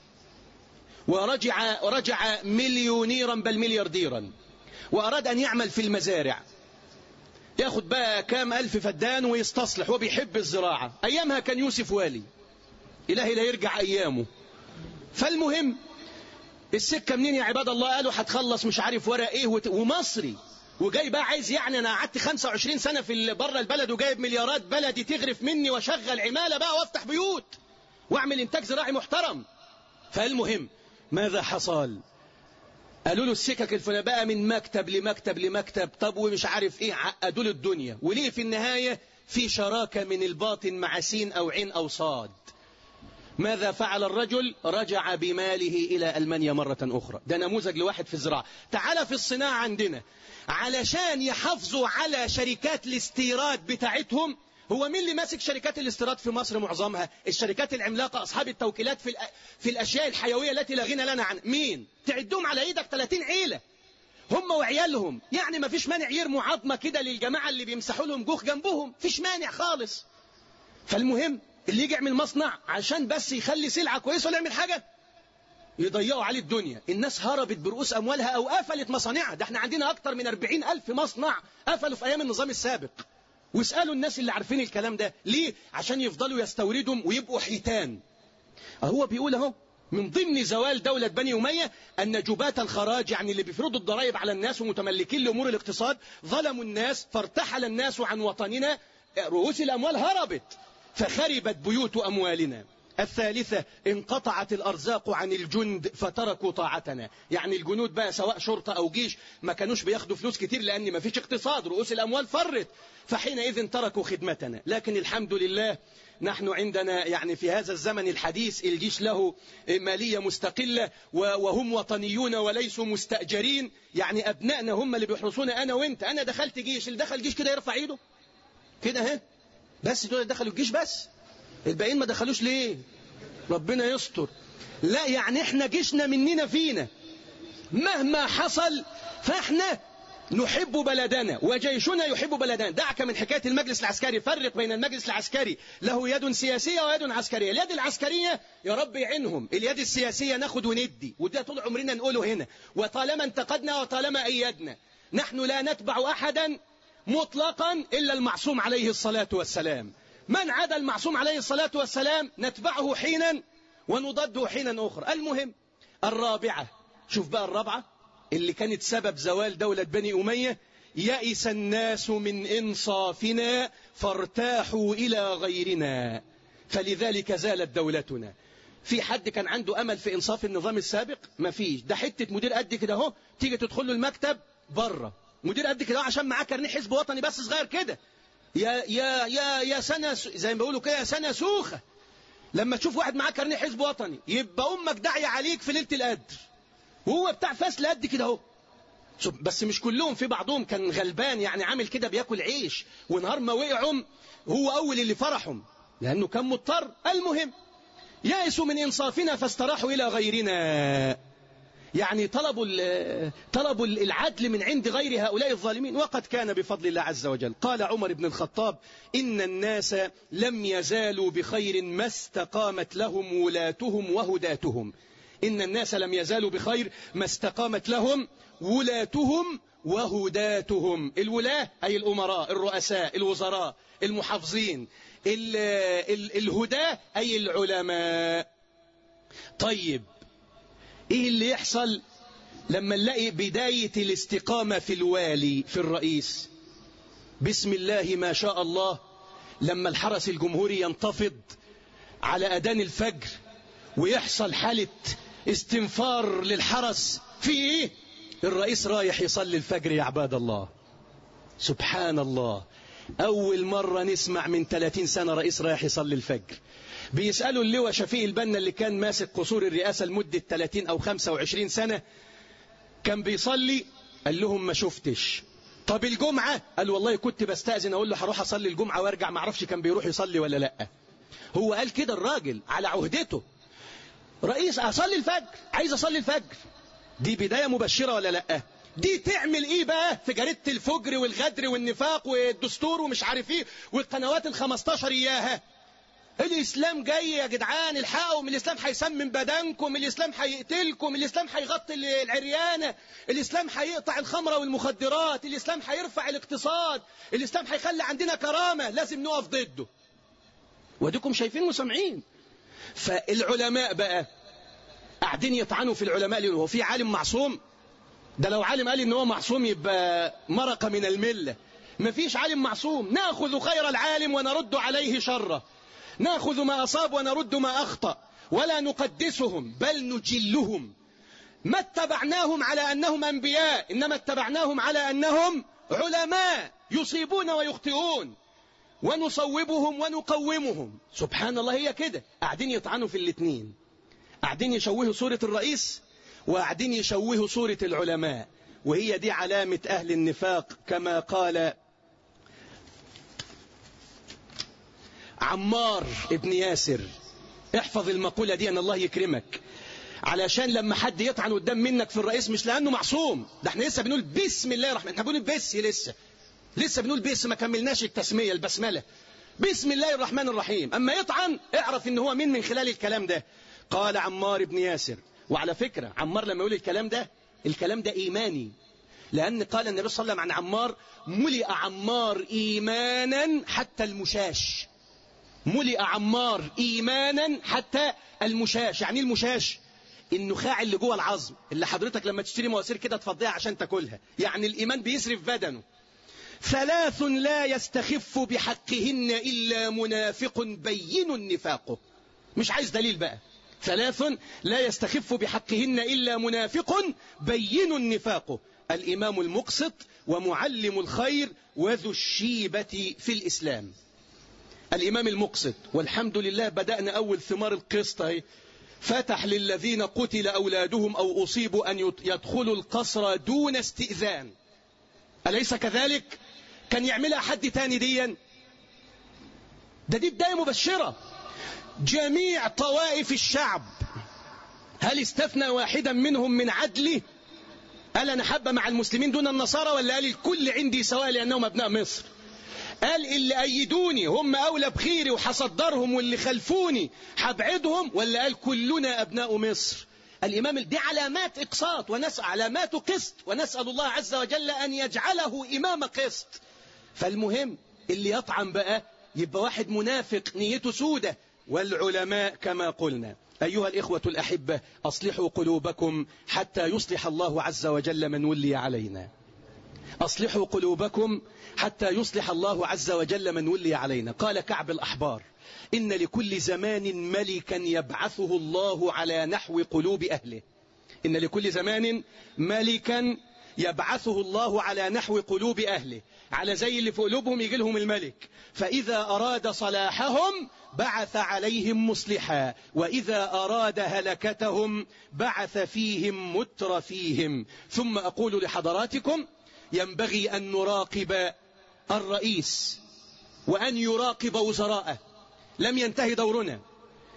ورجع رجع مليونيرا بل مليارديرا وأراد أن يعمل في المزارع ياخد بقى كام ألف فدان ويستصلح وبيحب الزراعة أيامها كان يوسف والي إلهي لا يرجع أيامه فالمهم السكة منين يا عباد الله قالوا هتخلص مش عارف ورق ايه ومصري وجاي بقى عايز يعني انا قعدت 25 سنة في بره البلد وجايب مليارات بلدي تغرف مني واشغل عمالة بقى وافتح بيوت واعمل انتاج زراعي محترم فالمهم ماذا حصل قالوا له السكك الفلانية بقى من مكتب لمكتب لمكتب طب ومش عارف ايه عقدوا له الدنيا وليه في النهاية في شراكة من الباطن مع سين او عين او صاد ماذا فعل الرجل رجع بماله إلى ألمانيا مرة أخرى ده نموذج لواحد في الزراعة تعال في الصناعة عندنا علشان يحافظوا على شركات الاستيراد بتاعتهم هو مين اللي ماسك شركات الاستيراد في مصر معظمها الشركات العملاقة أصحاب التوكيلات في, في الأشياء الحيوية التي لا غنى لنا عن مين تعدهم على إيدك 30 عيلة هم وعيالهم يعني ما فيش مانع يرموا عظمة كده للجماعة اللي بيمسحوا لهم جوخ جنبهم فيش مانع خالص فالمهم اللي يجي يعمل مصنع عشان بس يخلي سلعة كويسة ولا يعمل حاجة يضيعوا عليه الدنيا الناس هربت برؤوس أموالها أو قفلت مصانعها ده احنا عندنا أكتر من 40 ألف مصنع قفلوا في أيام النظام السابق واسألوا الناس اللي عارفين الكلام ده ليه عشان يفضلوا يستوردهم ويبقوا حيتان هو بيقول اهو من ضمن زوال دولة بني أمية أن جبات الخراج يعني اللي بيفرضوا الضرائب على الناس ومتملكين لأمور الاقتصاد ظلموا الناس فارتحل الناس عن وطننا رؤوس الأموال هربت فخربت بيوت أموالنا الثالثة انقطعت الأرزاق عن الجند فتركوا طاعتنا يعني الجنود بقى سواء شرطة أو جيش ما كانوش بياخدوا فلوس كتير لأن ما فيش اقتصاد رؤوس الأموال فرت فحينئذ تركوا خدمتنا لكن الحمد لله نحن عندنا يعني في هذا الزمن الحديث الجيش له مالية مستقلة وهم وطنيون وليسوا مستأجرين يعني أبنائنا هم اللي بيحرسونا أنا وإنت أنا دخلت جيش اللي دخل جيش كده يرفع إيده كده ها بس دول دخلوا الجيش بس الباقيين ما دخلوش ليه ربنا يستر لا يعني احنا جيشنا مننا فينا مهما حصل فاحنا نحب بلدنا وجيشنا يحب بلدنا دعك من حكاية المجلس العسكري فرق بين المجلس العسكري له يد سياسية ويد عسكرية اليد العسكرية يا رب يعينهم اليد السياسية ناخد وندي وده طول عمرنا نقوله هنا وطالما انتقدنا وطالما أيدنا نحن لا نتبع أحدا مطلقا إلا المعصوم عليه الصلاة والسلام من عدا المعصوم عليه الصلاة والسلام نتبعه حينا ونضده حينا أخرى المهم الرابعة شوف بقى الرابعة اللي كانت سبب زوال دولة بني أمية يئس الناس من إنصافنا فارتاحوا إلى غيرنا فلذلك زالت دولتنا في حد كان عنده أمل في إنصاف النظام السابق ما فيش ده حتة مدير قد كده اهو تيجي تدخل له المكتب بره مدير قد كده عشان معاه كارنيه حزب وطني بس صغير كده يا يا يا يا سنة زي ما بيقولوا كده يا سنة سوخة لما تشوف واحد معاه كارنيه حزب وطني يبقى أمك داعية عليك في ليلة القدر وهو بتاع فصل قد كده اهو بس مش كلهم في بعضهم كان غلبان يعني عامل كده بياكل عيش ونهار ما وقعهم هو أول اللي فرحهم لأنه كان مضطر المهم يأسوا من إنصافنا فاستراحوا إلى غيرنا يعني طلبوا طلبوا العدل من عند غير هؤلاء الظالمين وقد كان بفضل الله عز وجل قال عمر بن الخطاب إن الناس لم يزالوا بخير ما استقامت لهم ولاتهم وهداتهم إن الناس لم يزالوا بخير ما استقامت لهم ولاتهم وهداتهم الولاة أي الأمراء الرؤساء الوزراء المحافظين ال ال الهداة أي العلماء طيب ايه اللي يحصل لما نلاقي بداية الاستقامة في الوالي في الرئيس بسم الله ما شاء الله لما الحرس الجمهوري ينتفض على أذان الفجر ويحصل حالة استنفار للحرس في ايه الرئيس رايح يصلي الفجر يا عباد الله سبحان الله أول مرة نسمع من 30 سنة رئيس رايح يصلي الفجر بيسألوا اللواء شفيق البنا اللي كان ماسك قصور الرئاسة لمدة 30 أو 25 سنة كان بيصلي قال لهم ما شفتش طب الجمعة قال والله كنت بستأذن أقول له هروح أصلي الجمعة وارجع ما اعرفش كان بيروح يصلي ولا لأ هو قال كده الراجل على عهدته رئيس أصلي الفجر عايز أصلي الفجر دي بداية مبشرة ولا لأ دي تعمل ايه بقى في جريدة الفجر والغدر والنفاق والدستور ومش عارف ايه والقنوات الخمستاشر اياها الاسلام جاي يا جدعان الحقوا الاسلام هيسمم بدنكم الاسلام هيقتلكم الاسلام هيغطي العريانه الاسلام هيقطع الخمره والمخدرات الاسلام هيرفع الاقتصاد الاسلام هيخلي عندنا كرامه لازم نقف ضده وديكم شايفين وسامعين فالعلماء بقى قاعدين يطعنوا في العلماء ليه هو في عالم معصوم ده لو عالم قال ان هو معصوم يبقى مرق من المله مفيش عالم معصوم ناخذ خير العالم ونرد عليه شره ناخذ ما أصاب ونرد ما أخطأ ولا نقدسهم بل نجلهم ما اتبعناهم على أنهم أنبياء إنما اتبعناهم على أنهم علماء يصيبون ويخطئون ونصوبهم ونقومهم سبحان الله هي كده قاعدين يطعنوا في الاثنين قاعدين يشوهوا صورة الرئيس وقاعدين يشوهوا صورة العلماء وهي دي علامة أهل النفاق كما قال عمار ابن ياسر احفظ المقولة دي أن الله يكرمك علشان لما حد يطعن قدام منك في الرئيس مش لأنه معصوم ده احنا لسه بنقول بسم الله الرحمن احنا بنقول بس لسه لسه بنقول بس ما كملناش التسمية البسملة بسم الله الرحمن الرحيم أما يطعن اعرف ان هو مين من خلال الكلام ده قال عمار بن ياسر وعلى فكرة عمار لما يقول الكلام ده الكلام ده إيماني لأن قال النبي صلى الله عليه وسلم عن عمار ملئ عمار إيمانا حتى المشاش ملئ عمار إيمانا حتى المشاش يعني المشاش النخاع اللي جوه العظم اللي حضرتك لما تشتري مواسير كده تفضيها عشان تاكلها يعني الإيمان بيسرف بدنه ثلاث لا يستخف بحقهن إلا منافق بين نفاقه مش عايز دليل بقى ثلاث لا يستخف بحقهن إلا منافق بين نفاقه الإمام المقسط ومعلم الخير وذو الشيبة في الإسلام الإمام المقسط والحمد لله بدأنا أول ثمار القسط اهي فتح للذين قتل أولادهم أو أصيبوا أن يدخلوا القصر دون استئذان أليس كذلك كان يعملها حد تاني ديا ده دي بداية مبشرة جميع طوائف الشعب هل استثنى واحدا منهم من عدله قال أنا حب مع المسلمين دون النصارى ولا قال الكل عندي سواء لأنهم أبناء مصر قال اللي أيدوني هم أولى بخيري وحصدرهم واللي خلفوني حبعدهم ولا قال كلنا أبناء مصر الإمام دي علامات إقساط ونسأل علامات قسط ونسأل الله عز وجل أن يجعله إمام قسط فالمهم اللي يطعم بقى يبقى واحد منافق نيته سودة والعلماء كما قلنا أيها الإخوة الأحبة أصلحوا قلوبكم حتى يصلح الله عز وجل من ولي علينا أصلحوا قلوبكم حتى يصلح الله عز وجل من ولي علينا قال كعب الأحبار إن لكل زمان ملكا يبعثه الله على نحو قلوب أهله إن لكل زمان ملكا يبعثه الله على نحو قلوب أهله على زي اللي في قلوبهم يجي لهم الملك فإذا أراد صلاحهم بعث عليهم مصلحا وإذا أراد هلكتهم بعث فيهم مترفيهم ثم أقول لحضراتكم ينبغي أن نراقب الرئيس وأن يراقب وزراءه لم ينتهي دورنا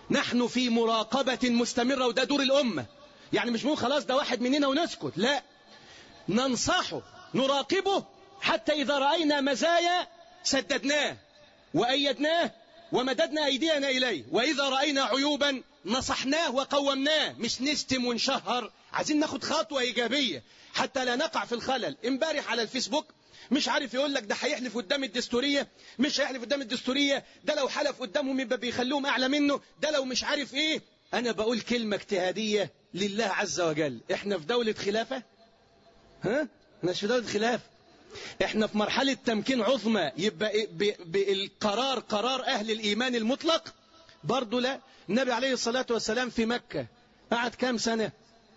نحن في مراقبة مستمرة وده دور الأمة يعني مش ممكن خلاص ده واحد مننا ونسكت لا ننصحه نراقبه حتى إذا رأينا مزايا سددناه وأيدناه ومددنا أيدينا إليه وإذا رأينا عيوبا نصحناه وقومناه مش نشتم ونشهر عايزين ناخد خطوة إيجابية حتى لا نقع في الخلل امبارح على الفيسبوك مش عارف يقول لك ده هيحلف قدام الدستورية مش هيحلف قدام الدستورية ده لو حلف قدامهم يبقى بيخلوهم أعلى منه ده لو مش عارف إيه أنا بقول كلمة اجتهادية لله عز وجل إحنا في دولة خلافة ها مش في دولة خلافة احنا في مرحلة تمكين عظمى يبقى بالقرار قرار اهل الايمان المطلق برضو لا النبي عليه الصلاة والسلام في مكة قعد كام سنة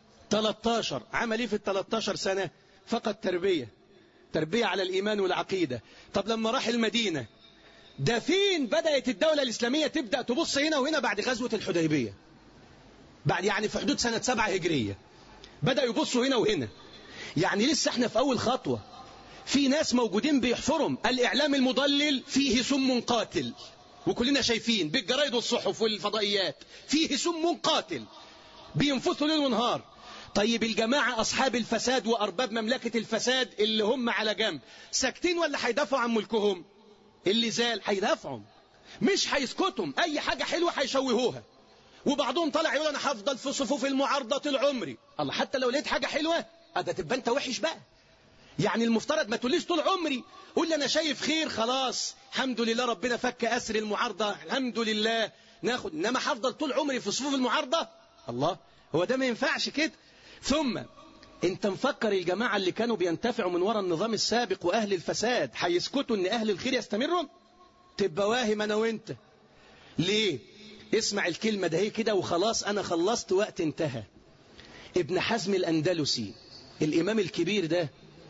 13 عمل ايه في ال 13 سنة فقط تربية تربية على الايمان والعقيدة طب لما راح المدينة ده فين بدأت الدولة الاسلامية تبدأ تبص هنا وهنا بعد غزوة الحديبية بعد يعني في حدود سنة سبعة هجرية بدأ يبصوا هنا وهنا يعني لسه احنا في اول خطوة في ناس موجودين بيحفرهم الإعلام المضلل فيه سم قاتل وكلنا شايفين بالجرايد والصحف والفضائيات فيه سم قاتل بينفثوا ليل ونهار طيب الجماعة أصحاب الفساد وأرباب مملكة الفساد اللي هم على جنب ساكتين ولا هيدافعوا عن ملكهم اللي زال هيدافعوا مش هيسكتهم أي حاجة حلوة هيشوهوها وبعضهم طلع يقول أنا هفضل في صفوف المعارضة طول عمري الله حتى لو لقيت حاجة حلوة ده تبقى أنت وحش بقى يعني المفترض ما تقوليش طول عمري قول لي انا شايف خير خلاص الحمد لله ربنا فك اسر المعارضه الحمد لله ناخد انما هفضل طول عمري في صفوف المعارضه الله هو ده ما ينفعش كده ثم انت مفكر الجماعه اللي كانوا بينتفعوا من وراء النظام السابق واهل الفساد هيسكتوا ان اهل الخير يستمروا تبقى واهم انا وانت ليه اسمع الكلمه ده هي كده وخلاص انا خلصت وقت انتهى ابن حزم الاندلسي الامام الكبير ده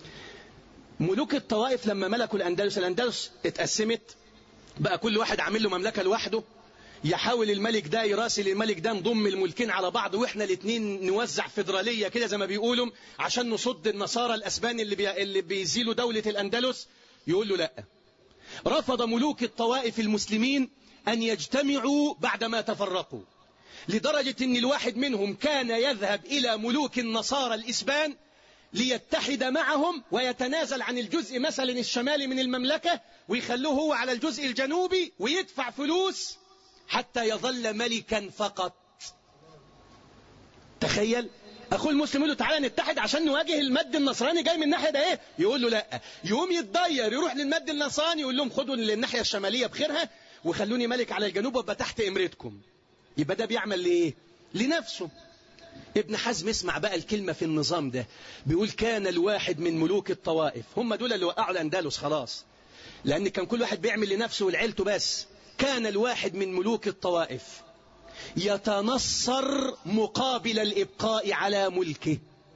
ملوك الطوائف لما ملكوا الأندلس الأندلس اتقسمت بقى كل واحد عامل له مملكة لوحده يحاول الملك ده يراسل الملك ده نضم الملكين على بعض واحنا الاثنين نوزع فيدراليه كده زي ما بيقولوا عشان نصد النصارى الاسبان اللي بي... اللي بيزيلوا دولة الاندلس يقول له لا رفض ملوك الطوائف المسلمين ان يجتمعوا بعدما تفرقوا لدرجة ان الواحد منهم كان يذهب الى ملوك النصارى الاسبان ليتحد معهم ويتنازل عن الجزء مثلا الشمالي من المملكة ويخلوه هو على الجزء الجنوبي ويدفع فلوس حتى يظل ملكا فقط تخيل اخو المسلم يقول له تعالى نتحد عشان نواجه المد النصراني جاي من الناحيه ده ايه يقول له لا يقوم يتضير يروح للمد النصراني يقول لهم خدوا الناحيه الشماليه بخيرها وخلوني ملك على الجنوب وابقى تحت امرتكم يبقى ده بيعمل لايه لنفسه ابن حزم اسمع بقى الكلمة في النظام ده بيقول كان الواحد من ملوك الطوائف هم دول اللي وقعوا الأندلس خلاص لأن كان كل واحد بيعمل لنفسه ولعيلته بس كان الواحد من ملوك الطوائف يتنصر مقابل الإبقاء على ملكه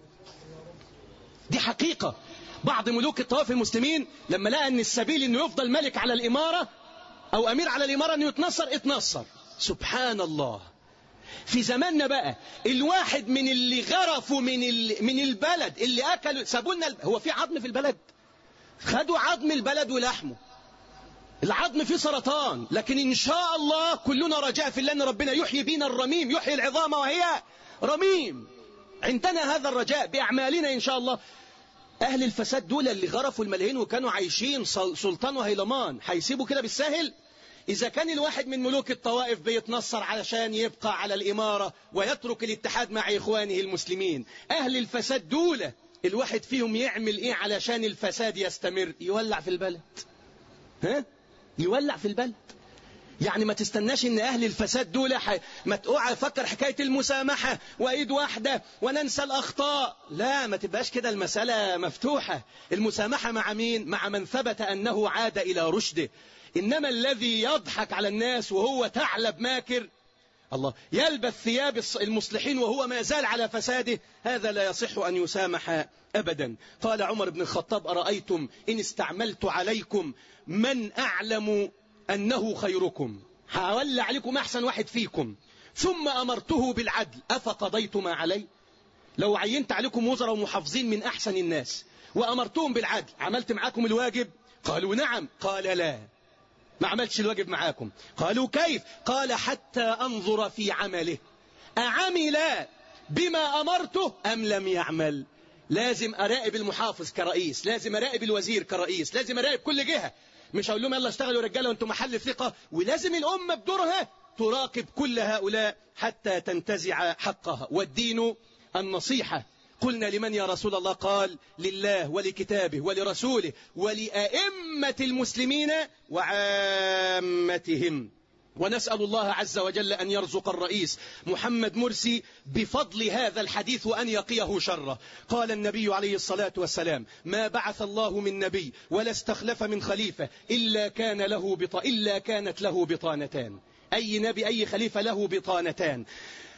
دي حقيقة بعض ملوك الطوائف المسلمين لما لقى أن السبيل أنه يفضل ملك على الإمارة أو أمير على الإمارة أنه يتنصر اتنصر سبحان الله في زماننا بقى الواحد من اللي غرفوا من من البلد اللي اكلوا سابوا لنا هو في عظم في البلد خدوا عظم البلد ولحمه العظم فيه سرطان لكن ان شاء الله كلنا رجاء في الله ان ربنا يحيي بينا الرميم يحيي العظام وهي رميم عندنا هذا الرجاء باعمالنا ان شاء الله اهل الفساد دول اللي غرفوا الملايين وكانوا عايشين سلطان وهيلمان هيسيبوا كده بالساهل إذا كان الواحد من ملوك الطوائف بيتنصر علشان يبقى على الإمارة ويترك الاتحاد مع إخوانه المسلمين أهل الفساد دولة الواحد فيهم يعمل إيه علشان الفساد يستمر يولع في البلد ها؟ يولع في البلد يعني ما تستناش ان اهل الفساد دول ح... ما تقع فكر حكايه المسامحه وايد واحده وننسى الاخطاء لا ما تبقاش كده المساله مفتوحه المسامحه مع مين مع من ثبت انه عاد الى رشده إنما الذي يضحك على الناس وهو ثعلب ماكر الله يلبس ثياب المصلحين وهو ما زال على فساده هذا لا يصح أن يسامح أبدا قال عمر بن الخطاب أرأيتم إن استعملت عليكم من أعلم أنه خيركم هولى عليكم أحسن واحد فيكم ثم أمرته بالعدل أفقضيت ما علي لو عينت عليكم وزراء ومحافظين من أحسن الناس وأمرتهم بالعدل عملت معاكم الواجب قالوا نعم قال لا ما عملتش الواجب معاكم قالوا كيف قال حتى أنظر في عمله أعمل بما أمرته أم لم يعمل لازم أراقب المحافظ كرئيس لازم أراقب الوزير كرئيس لازم أراقب كل جهة مش هقول لهم يلا اشتغلوا رجاله وانتم محل ثقة ولازم الأمة بدورها تراقب كل هؤلاء حتى تنتزع حقها والدين النصيحة قلنا لمن يا رسول الله قال لله ولكتابه ولرسوله ولأئمة المسلمين وعامتهم ونسأل الله عز وجل أن يرزق الرئيس محمد مرسي بفضل هذا الحديث وأن يقيه شره قال النبي عليه الصلاة والسلام ما بعث الله من نبي ولا استخلف من خليفة إلا, كان له بط... إلا كانت له بطانتان أي نبي أي خليفة له بطانتان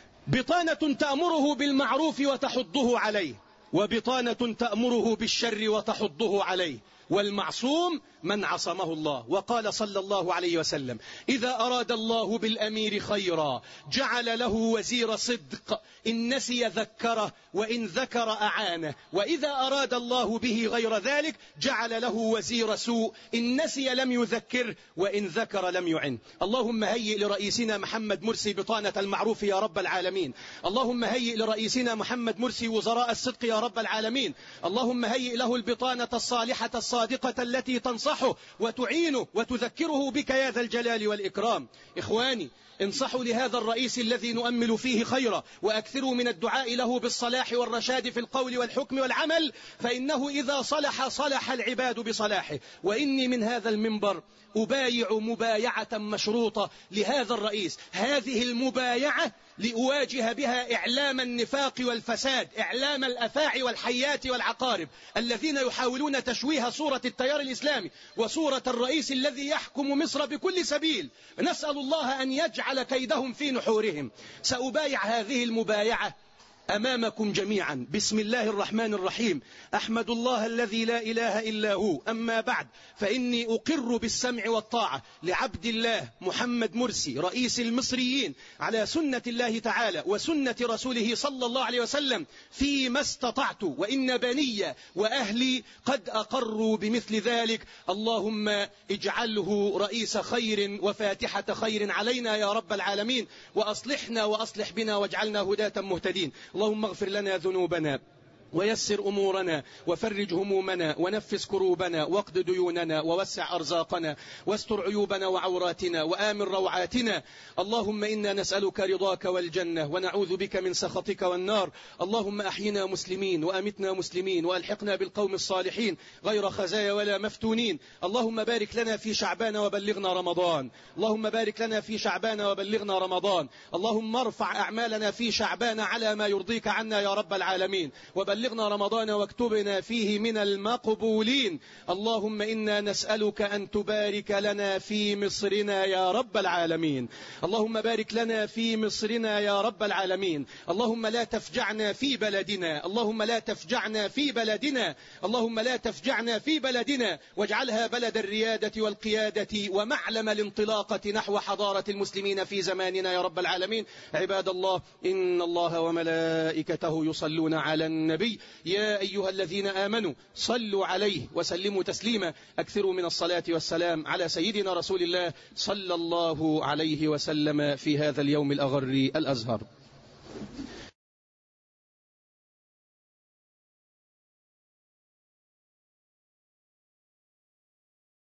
بطانة تأمره بالمعروف وتحضه عليه وبطانة تأمره بالشر وتحضه عليه والمعصوم من عصمه الله وقال صلى الله عليه وسلم إذا أراد الله بالأمير خيرا جعل له وزير صدق إن نسي ذكره وإن ذكر أعانه وإذا أراد الله به غير ذلك جعل له وزير سوء إن نسي لم يذكر وإن ذكر لم يعن اللهم هيئ لرئيسنا محمد مرسي بطانة المعروف يا رب العالمين اللهم هيئ لرئيسنا محمد مرسي وزراء الصدق يا رب العالمين اللهم هيئ له البطانة الصالحة الصادقة التي تنصحه وتعينه وتذكره بك يا ذا الجلال والإكرام إخواني انصحوا لهذا الرئيس الذي نؤمل فيه خيرا وأكثروا من الدعاء له بالصلاح والرشاد في القول والحكم والعمل فإنه إذا صلح صلح العباد بصلاحه وإني من هذا المنبر أبايع مبايعة مشروطة لهذا الرئيس هذه المبايعة لأواجه بها إعلام النفاق والفساد إعلام الأفاعي والحيات والعقارب الذين يحاولون تشويه صورة التيار الإسلامي وصورة الرئيس الذي يحكم مصر بكل سبيل نسأل الله أن يجعل كيدهم في نحورهم سأبايع هذه المبايعة أمامكم جميعا بسم الله الرحمن الرحيم أحمد الله الذي لا إله إلا هو أما بعد فإني أقر بالسمع والطاعة لعبد الله محمد مرسي رئيس المصريين على سنة الله تعالى وسنة رسوله صلى الله عليه وسلم فيما استطعت وإن بني وأهلي قد أقروا بمثل ذلك اللهم اجعله رئيس خير وفاتحة خير علينا يا رب العالمين وأصلحنا وأصلح بنا واجعلنا هداة مهتدين اللهم اغفر لنا ذنوبنا ويسر أمورنا وفرج همومنا ونفس كروبنا واقض ديوننا ووسع أرزاقنا واستر عيوبنا وعوراتنا وآمن روعاتنا اللهم إنا نسألك رضاك والجنة ونعوذ بك من سخطك والنار اللهم أحينا مسلمين وأمتنا مسلمين وألحقنا بالقوم الصالحين غير خزايا ولا مفتونين اللهم بارك لنا في شعبان وبلغنا رمضان اللهم بارك لنا في شعبان وبلغنا رمضان اللهم ارفع أعمالنا في شعبان على ما يرضيك عنا يا رب العالمين وبلغنا بلغنا رمضان واكتبنا فيه من المقبولين اللهم إنا نسألك أن تبارك لنا في مصرنا يا رب العالمين اللهم بارك لنا في مصرنا يا رب العالمين اللهم لا تفجعنا في بلدنا اللهم لا تفجعنا في بلدنا اللهم لا تفجعنا في بلدنا واجعلها بلد الريادة والقيادة ومعلم الانطلاقة نحو حضارة المسلمين في زماننا يا رب العالمين عباد الله إن الله وملائكته يصلون على النبي يا أيها الذين آمنوا صلوا عليه وسلموا تسليما أكثروا من الصلاة والسلام على سيدنا رسول الله صلى الله عليه وسلم في هذا اليوم الأغر الأزهر